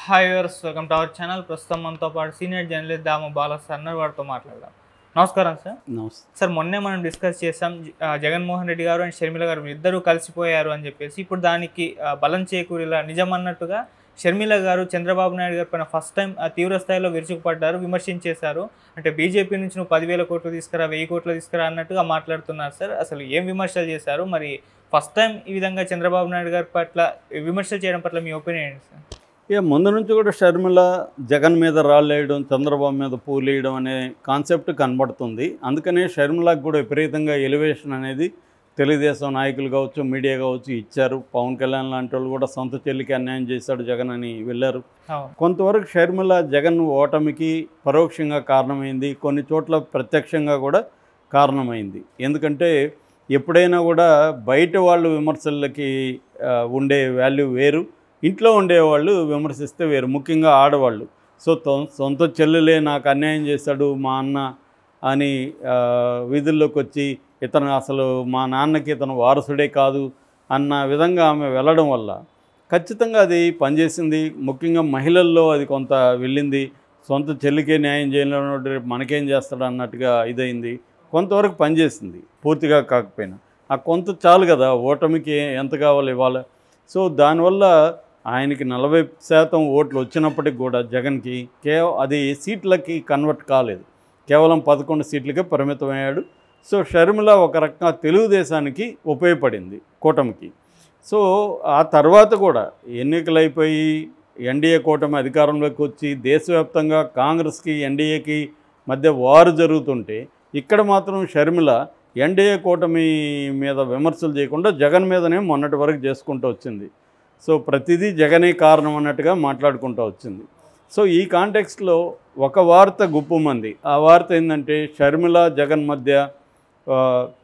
Hi వర్స్ welcome to our channel ప్రస్తుతం మనతో పాటు సీనియర్ జర్నలిస్ట్ దామ బాల సన్నర్ వారితో మాట్లాడదాం నమస్కారం సార్ నమస్తే సార్ మొన్నే మనం డిస్కస్ చేసాం జ- ఆ, జగన్మోహన్ రెడ్డి గారు అండ్ షర్మిల గారు ఇద్దరు కలిసిపోయారు అని చెప్పేసి ఇప్పుడు దానికి ఆ, బలం చేకూరేలా నిజం అన్నట్టుగా షర్మిల గారు చంద్రబాబు నాయుడు గారి పైన ఫస్ట్ టైం ఆ తీవ్ర స్థాయిలో విరుచుకుపడ్డారు విమర్శించేశారు అంటే బీజేపీ నుంచి నువ్వు పదివేల కోట్లు తీసుకురా వెయ్యి కోట్లు తీసుకురా అన్నట్టుగా మాట్లాడుతున్నారు సార్ అసలు ఏం విమర్శలు చేశారు మరి ఫస్ట్ టైం ఈ విధంగా చంద్రబాబు నాయుడు గారి పట్ల విమర్శలు చేయడం పట్ల మీ ఒపీనియన్ ఏంటి సార్ ఇక ముందు నుంచి కూడా షర్మిల జగన్ మీద రాళ్ళేయడం చంద్రబాబు మీద పూలేయడం అనే కాన్సెప్ట్ కనబడుతుంది అందుకనే షర్మిలకు కూడా విపరీతంగా ఎలివేషన్ అనేది తెలుగుదేశం నాయకులు కావచ్చు మీడియా కావచ్చు ఇచ్చారు పవన్ కళ్యాణ్ లాంటి వాళ్ళు కూడా సొంత చెల్లికి అన్యాయం చేశాడు జగన్ అని వెళ్ళారు అవును కొంతవరకు షర్మిల జగన్ ఓటమికి పరోక్షంగా కారణమైంది కొన్ని చోట్ల ప్రత్యక్షంగా కూడా కారణమైంది ఎందుకంటే ఎప్పుడైనా కూడా బయట వాళ్ళు విమర్శలకి ఆ, ఉండే వాల్యూ వేరు ఇంట్లో ఉండేవాళ్ళు విమర్శిస్తే వేరు ముఖ్యంగా ఆడవాళ్ళు సో తొ- సొంత చెల్లెలే నాకు అన్యాయం చేశాడు మా అన్న అని ఆ, వీధుల్లోకి వచ్చి ఇతను అసలు మా నాన్నకి ఇతను వారసుడే కాదు అన్న విధంగా ఆమె వెళ్ళడం వల్ల ఖచ్చితంగా అది పనిచేసింది ముఖ్యంగా మహిళల్లో అది కొంత వెళ్ళింది సొంత చెల్లికే న్యాయం చేయలేనోడు రేపు మనకేం చేస్తాడు అన్నట్టుగా ఇదైంది కొంతవరకు పనిచేసింది పూర్తిగా కాకపోయినా ఆ కొంత చాలు కదా ఓటమికి ఎంత కావాలి ఇవాళ సో దానివల్ల ఆయనకి నలభై శాతం ఓట్లు వచ్చినప్పటికి కూడా జగన్కి కేవ అది సీట్లకి కన్వర్ట్ కాలేదు కేవలం పదకొండు సీట్లకే పరిమితమయ్యాడు సో షర్మిల ఒక రకంగా తెలుగుదేశానికి ఉపయోగపడింది కూటమికి సో ఆ తర్వాత కూడా ఎన్నికలు అయిపోయి ఎన్డీఏ కూటమి అధికారంలోకి వచ్చి దేశవ్యాప్తంగా కాంగ్రెస్కి ఎన్డీఏకి మధ్య వారు జరుగుతుంటే ఇక్కడ మాత్రం షర్మిల ఎన్డీఏ కూటమి మీద విమర్శలు చేయకుండా జగన్ మీదనే మొన్నటి వరకు చేసుకుంటూ వచ్చింది సో ప్రతిదీ జగనే కారణం అన్నట్టుగా మాట్లాడుకుంటూ వచ్చింది సో ఈ కాంటెక్స్ట్లో ఒక వార్త గుప్పుమంది ఆ వార్త ఏంటంటే షర్మిల జగన్ మధ్య ఆ,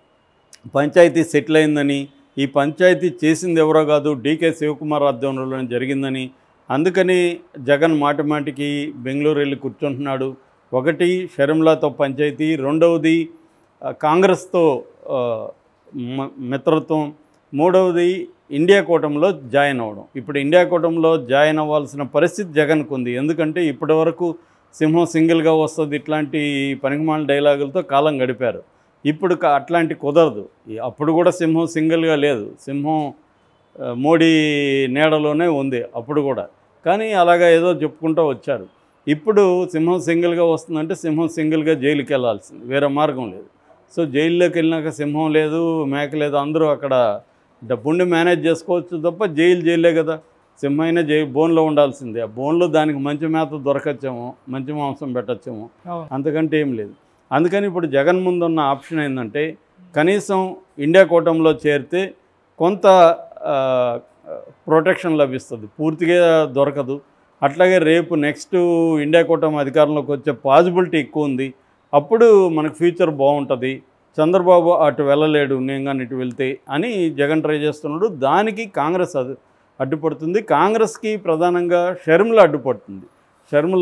పంచాయతీ సెటిల్ అయిందని ఈ పంచాయతీ చేసింది ఎవరో కాదు డీకే శివకుమార్ ఆధ్వర్యంలో జరిగిందని అందుకని జగన్ మాటి మాటికి బెంగళూరు వెళ్ళి కూర్చుంటున్నాడు ఒకటి షర్మిలాతో పంచాయతీ రెండవది ఆ, కాంగ్రెస్తో ఆ, మ- మిత్రత్వం మూడవది ఇండియా కూటమిలో జాయిన్ అవ్వడం ఇప్పుడు ఇండియా కూటమిలో జాయిన్ అవ్వాల్సిన పరిస్థితి జగన్కు ఉంది ఎందుకంటే ఇప్పటివరకు సింహం సింగిల్గా వస్తుంది ఇట్లాంటి పనికిమాల డైలాగులతో కాలం గడిపారు ఇప్పుడు క- అట్లాంటి కుదరదు ఈ- అప్పుడు కూడా సింహం సింగిల్గా లేదు సింహం ఆ, మోడీ నీడలోనే ఉంది అప్పుడు కూడా కానీ అలాగా ఏదో చెప్పుకుంటూ వచ్చారు ఇప్పుడు సింహం సింగిల్గా వస్తుందంటే సింహం సింగిల్గా జైలుకి వెళ్ళాల్సింది వేరే మార్గం లేదు సో జైల్లోకి వెళ్ళినాక సింహం లేదు మేక లేదు అందరూ అక్కడ డబ్బుండి మేనేజ్ చేసుకోవచ్చు తప్ప జైలు జైలే కదా సింహం అయినా జై బోన్లో ఉండాల్సిందే ఆ బోన్లో దానికి మంచి మేత దొరకచ్చేమో మంచి మాంసం పెట్టచ్చేమో అవును అంతకంటే ఏం లేదు అందుకని ఇప్పుడు జగన్ ముందున్న ఆప్షన్ ఏంటంటే కనీసం ఇండియా కూటమిలో చేరితే కొంత ఆ, ప్రొటెక్షన్ లభిస్తుంది పూర్తిగా దొరకదు అట్లాగే రేపు నెక్స్ట్ ఇండియా కూటమి అధికారంలోకి వచ్చే పాసిబిలిటీ ఎక్కువ ఉంది అప్పుడు మనకు ఫ్యూచర్ బాగుంటుంది చంద్రబాబు అటు వెళ్ళలేడు నేను కానీ ఇటు వెళ్తే అని జగన్ ట్రై చేస్తున్నాడు దానికి కాంగ్రెస్ అది అడ్డుపడుతుంది కాంగ్రెస్కి ప్రధానంగా షర్మిల అడ్డుపడుతుంది షర్మిల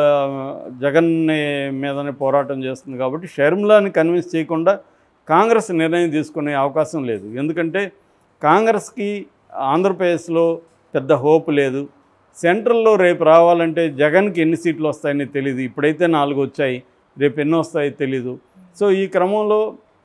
జగన్ మీదనే పోరాటం చేస్తుంది కాబట్టి షర్మిలాని కన్విన్స్ చేయకుండా కాంగ్రెస్ నిర్ణయం తీసుకునే అవకాశం లేదు ఎందుకంటే కాంగ్రెస్కి ఆంధ్రప్రదేశ్లో పెద్ద హోప్ లేదు సెంట్రల్లో రేపు రావాలంటే జగన్కి ఎన్ని సీట్లు వస్తాయని తెలియదు ఇప్పుడైతే నాలుగు వచ్చాయి రేపు ఎన్ని వస్తాయో తెలీదు సో ఈ క్రమంలో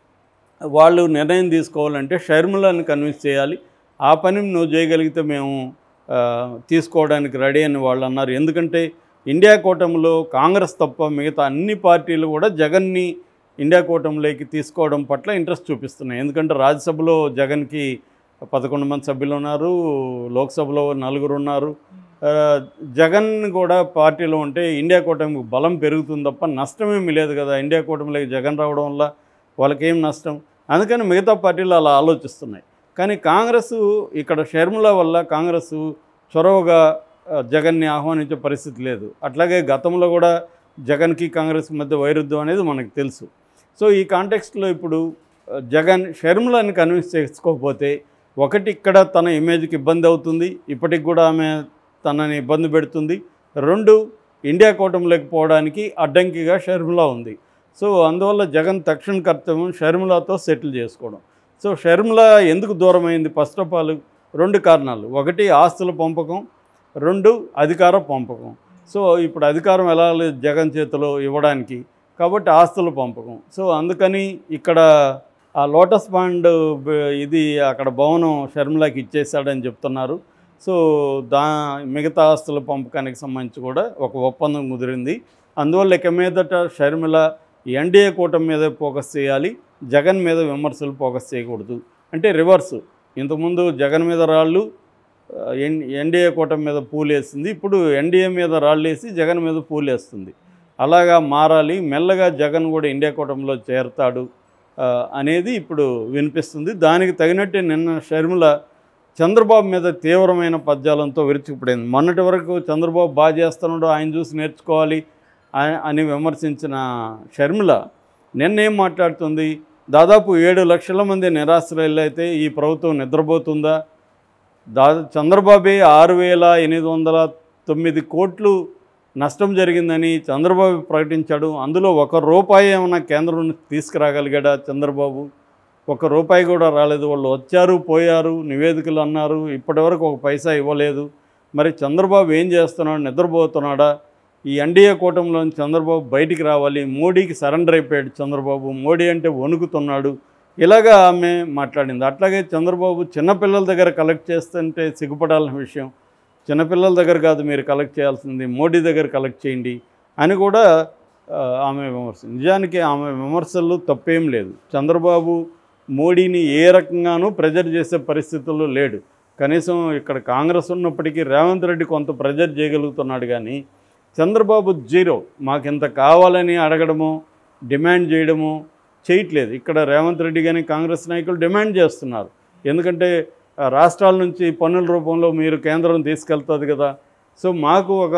వాళ్ళు నిర్ణయం తీసుకోవాలంటే షర్మిలను కన్విన్స్ చేయాలి ఆ పని నువ్వు చేయగలిగితే మేము ఆ, తీసుకోవడానికి రెడీ అని వాళ్ళు అన్నారు ఎందుకంటే ఇండియా కూటమిలో కాంగ్రెస్ తప్ప మిగతా అన్ని పార్టీలు కూడా జగన్ని ఇండియా కూటమిలోకి తీసుకోవడం పట్ల ఇంట్రెస్ట్ చూపిస్తున్నాయి ఎందుకంటే రాజ్యసభలో జగన్కి పదకొండు మంది సభ్యులు ఉన్నారు లోక్సభలో నలుగురు ఉన్నారు ఆ, జగన్ కూడా పార్టీలో ఉంటే ఇండియా కూటమికి బలం పెరుగుతుంది తప్ప నష్టమేమీ లేదు కదా ఇండియా కూటమిలోకి జగన్ రావడం వల్ల వాళ్ళకేం నష్టం అందుకని మిగతా పార్టీలు అలా ఆలోచిస్తున్నాయి కానీ కాంగ్రెస్ ఇక్కడ షర్మిల వల్ల కాంగ్రెస్ చొరవగా ఆ, జగన్ని ఆహ్వానించే పరిస్థితి లేదు అట్లాగే గతంలో కూడా జగన్కి కాంగ్రెస్ మధ్య వైరుధ్యం అనేది మనకు తెలుసు సో ఈ కాంటెక్స్ట్లో ఇప్పుడు ఆ, జగన్ షర్మిలని కన్విన్స్ చేసుకోకపోతే ఒకటి ఇక్కడ తన ఇమేజ్కి ఇబ్బంది అవుతుంది ఇప్పటికి కూడా ఆమె తనని ఇబ్బంది పెడుతుంది రెండు ఇండియా కూటమిలోకి పోవడానికి అడ్డంకిగా షర్మిల ఉంది సో అందువల్ల జగన్ తక్షణ కర్తవ్యం షర్మిలతో సెటిల్ చేసుకోవడం సో షర్మిల ఎందుకు దూరమైంది ఫస్ట్ ఆఫ్ ఆల్ రెండు కారణాలు ఒకటి ఆస్తుల పంపకం రెండు అధికార పంపకం సో ఇప్పుడు అధికారం ఎలా లేదు జగన్ చేతిలో ఇవ్వడానికి కాబట్టి ఆస్తుల పంపకం సో అందుకని ఇక్కడ ఆ లోటస్ పాండ్ బ- ఇది అక్కడ భవనం షర్మిలాకి ఇచ్చేసాడని చెప్తున్నారు సో దా మిగతా ఆస్తుల పంపకానికి సంబంధించి కూడా ఒక ఒప్పందం కుదిరింది అందువల్ల ఇక మీదట షర్మిల ఎన్డీఏ కూటమి మీద ఫోకస్ చేయాలి జగన్ మీద విమర్శలు ఫోకస్ చేయకూడదు అంటే రివర్సు ఇంతకుముందు జగన్ మీద రాళ్ళు ఆ, ఎన్ ఎన్డీఏ కూటమి మీద పూలేసింది ఇప్పుడు ఎన్డీఏ మీద రాళ్ళు వేసి జగన్ మీద పూలేస్తుంది అలాగా మారాలి మెల్లగా జగన్ కూడా ఇండియా కూటమిలో చేరతాడు ఆ, అనేది ఇప్పుడు వినిపిస్తుంది దానికి తగినట్టే నిన్న షర్మిల చంద్రబాబు మీద తీవ్రమైన పద్యాలంతో విరుచుకుపడింది మొన్నటి వరకు చంద్రబాబు బాగా చేస్తున్నాడు ఆయన చూసి నేర్చుకోవాలి ఆ- అని విమర్శించిన షర్మిల నిన్నేం మాట్లాడుతుంది దాదాపు ఏడు లక్షల మంది నిరాశ్రయులు అయితే ఈ ప్రభుత్వం నిద్రపోతుందా దా చంద్రబాబే ఆరు వేల ఎనిమిది వందల తొమ్మిది కోట్లు నష్టం జరిగిందని చంద్రబాబు ప్రకటించాడు అందులో ఒక రూపాయి ఏమైనా కేంద్రం నుంచి తీసుకురాగలిగాడా చంద్రబాబు ఒక రూపాయి కూడా రాలేదు వాళ్ళు వచ్చారు పోయారు నివేదికలు అన్నారు ఇప్పటివరకు ఒక పైసా ఇవ్వలేదు మరి చంద్రబాబు ఏం చేస్తున్నాడు నిద్రపోతున్నాడా ఈ ఎన్డీఏ కూటమిలో నుంచి చంద్రబాబు బయటికి రావాలి మోడీకి సరెండర్ అయిపోయాడు చంద్రబాబు మోడీ అంటే వణుకుతున్నాడు ఇలాగా ఆమె మాట్లాడింది అట్లాగే చంద్రబాబు చిన్నపిల్లల దగ్గర కలెక్ట్ చేస్తుంటే సిగ్గుపడాల్సిన విషయం చిన్నపిల్లల దగ్గర కాదు మీరు కలెక్ట్ చేయాల్సింది మోడీ దగ్గర కలెక్ట్ చేయండి అని కూడా ఆ, ఆమె విమర్శ నిజానికి ఆమె విమర్శల్లో తప్పేం లేదు చంద్రబాబు మోడీని ఏ రకంగానూ ప్రెజర్ చేసే పరిస్థితుల్లో లేడు కనీసం ఇక్కడ కాంగ్రెస్ ఉన్నప్పటికీ రేవంత్ రెడ్డి కొంత ప్రెజర్ చేయగలుగుతున్నాడు కానీ చంద్రబాబు జీరో మాకింత కావాలని అడగడము డిమాండ్ చేయడము చేయట్లేదు ఇక్కడ రేవంత్ రెడ్డి కానీ కాంగ్రెస్ నాయకులు డిమాండ్ చేస్తున్నారు ఎందుకంటే ఆ, రాష్ట్రాల నుంచి పన్నుల రూపంలో మీరు కేంద్రం తీసుకెళ్తుంది కదా సో మాకు ఒక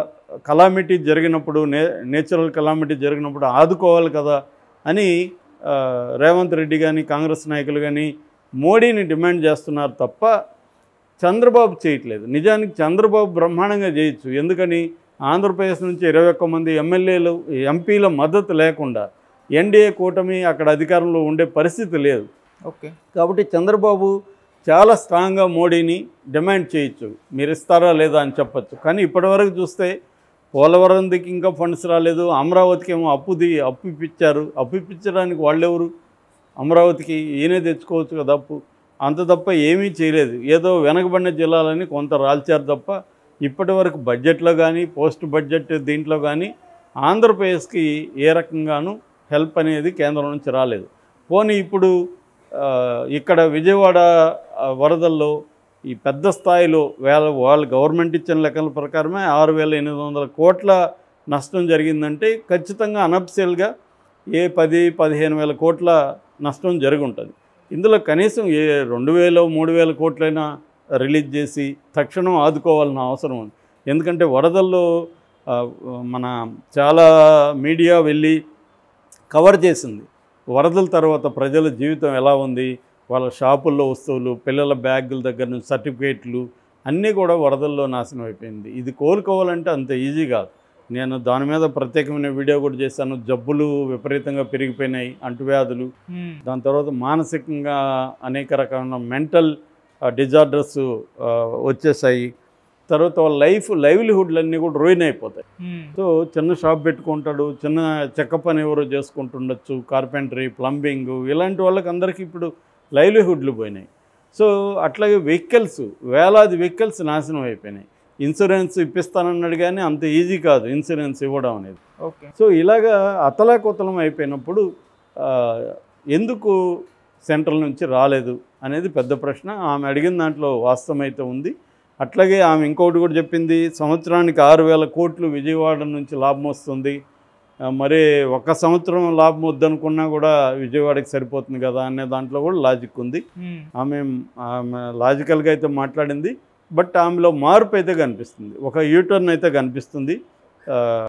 కలామిటీ జరిగినప్పుడు నే నేచురల్ కలామిటీ జరిగినప్పుడు ఆదుకోవాలి కదా అని ఆ, రేవంత్ రెడ్డి కానీ కాంగ్రెస్ నాయకులు కానీ మోడీని డిమాండ్ చేస్తున్నారు తప్ప చంద్రబాబు చేయట్లేదు నిజానికి చంద్రబాబు బ్రహ్మాండంగా చేయొచ్చు ఎందుకని ఆంధ్రప్రదేశ్ నుంచి ఇరవై ఒక్క మంది ఎమ్మెల్యేలు ఎంపీల మద్దతు లేకుండా ఎన్డీఏ కూటమి అక్కడ అధికారంలో ఉండే పరిస్థితి లేదు ఓకే కాబట్టి చంద్రబాబు చాలా స్ట్రాంగ్గా మోడీని డిమాండ్ చేయొచ్చు మీరు ఇస్తారా లేదా అని చెప్పొచ్చు కానీ ఇప్పటివరకు చూస్తే పోలవరంకి ఇంకా ఫండ్స్ రాలేదు అమరావతికి ఏమో అప్పుది అప్పు ఇప్పించారు అప్పు ఇప్పించడానికి వాళ్ళెవరు అమరావతికి ఈయనే తెచ్చుకోవచ్చు కదా అప్పు అంత తప్ప ఏమీ చేయలేదు ఏదో వెనకబడిన జిల్లాలని కొంత రాల్చారు తప్ప ఇప్పటి వరకు బడ్జెట్లో కానీ పోస్ట్ బడ్జెట్ దీంట్లో కానీ ఆంధ్రప్రదేశ్కి ఏ రకంగానూ హెల్ప్ అనేది కేంద్రం నుంచి రాలేదు పోనీ ఇప్పుడు ఆ, ఇక్కడ విజయవాడ ఆ, వరదల్లో ఈ పెద్ద స్థాయిలో వేల వాళ్ళ గవర్నమెంట్ ఇచ్చిన లెక్కల ప్రకారమే ఆరు వేల ఎనిమిది వందల కోట్ల నష్టం జరిగిందంటే ఖచ్చితంగా అనఫిషియల్గా ఏ పది పదిహేను వేల కోట్ల నష్టం జరిగి ఉంటుంది ఇందులో కనీసం ఏ రెండు వేలు మూడు వేల కోట్లైనా రిలీజ్ చేసి తక్షణం ఆదుకోవాల్సిన అవసరం ఉంది ఎందుకంటే వరదల్లో ఆ, మన చాలా మీడియా వెళ్ళి కవర్ చేసింది వరదల తర్వాత ప్రజల జీవితం ఎలా ఉంది వాళ్ళ షాపుల్లో వస్తువులు పిల్లల బ్యాగుల దగ్గర నుంచి సర్టిఫికేట్లు అన్నీ కూడా వరదల్లో నాశనం అయిపోయింది ఇది కోలుకోవాలంటే అంత ఈజీ కాదు నేను దాని మీద ప్రత్యేకమైన వీడియో కూడా చేశాను జబ్బులు విపరీతంగా పెరిగిపోయినాయి అంటువ్యాధులు మ్మ్. దాని తర్వాత మానసికంగా అనేక రకమైన మెంటల్ డిజార్డర్స్ వచ్చేసాయి తర్వాత వాళ్ళ లైఫ్ లైవ్లీహుడ్లన్నీ కూడా రూయిన్ అయిపోతాయి మ్మ్. సో చిన్న షాప్ పెట్టుకుంటాడు చిన్న చెక్క పని ఎవరో చేసుకుంటుండొచ్చు కార్పెంటరీ ప్లంబింగ్ ఇలాంటి వాళ్ళకి అందరికీ ఇప్పుడు లైవ్లీహుడ్లు పోయినాయి సో అట్లాగే వెహికల్స్ వేలాది వెహికల్స్ నాశనం అయిపోయినాయి ఇన్సూరెన్స్ ఇప్పిస్తానన్నాడు కానీ అంత ఈజీ కాదు ఇన్సూరెన్స్ ఇవ్వడం అనేది ఓకే సో ఇలాగా అతలాకుతలం అయిపోయినప్పుడు ఆ, ఎందుకు సెంట్రల్ నుంచి రాలేదు అనేది పెద్ద ప్రశ్న ఆమె అడిగిన దాంట్లో వాస్తవం అయితే ఉంది అట్లాగే ఆమె ఇంకొకటి కూడా చెప్పింది సంవత్సరానికి ఆరు వేల కోట్లు విజయవాడ నుంచి లాభం వస్తుంది ఆ, మరి ఒక్క సంవత్సరం లాభం వద్దనుకున్నా కూడా విజయవాడకి సరిపోతుంది కదా అనే దాంట్లో కూడా లాజిక్ ఉంది మ్మ్. ఆమె ఆమె లాజికల్గా అయితే మాట్లాడింది బట్ ఆమెలో మార్పు అయితే కనిపిస్తుంది ఒక యూటర్న్ అయితే కనిపిస్తుంది ఆ,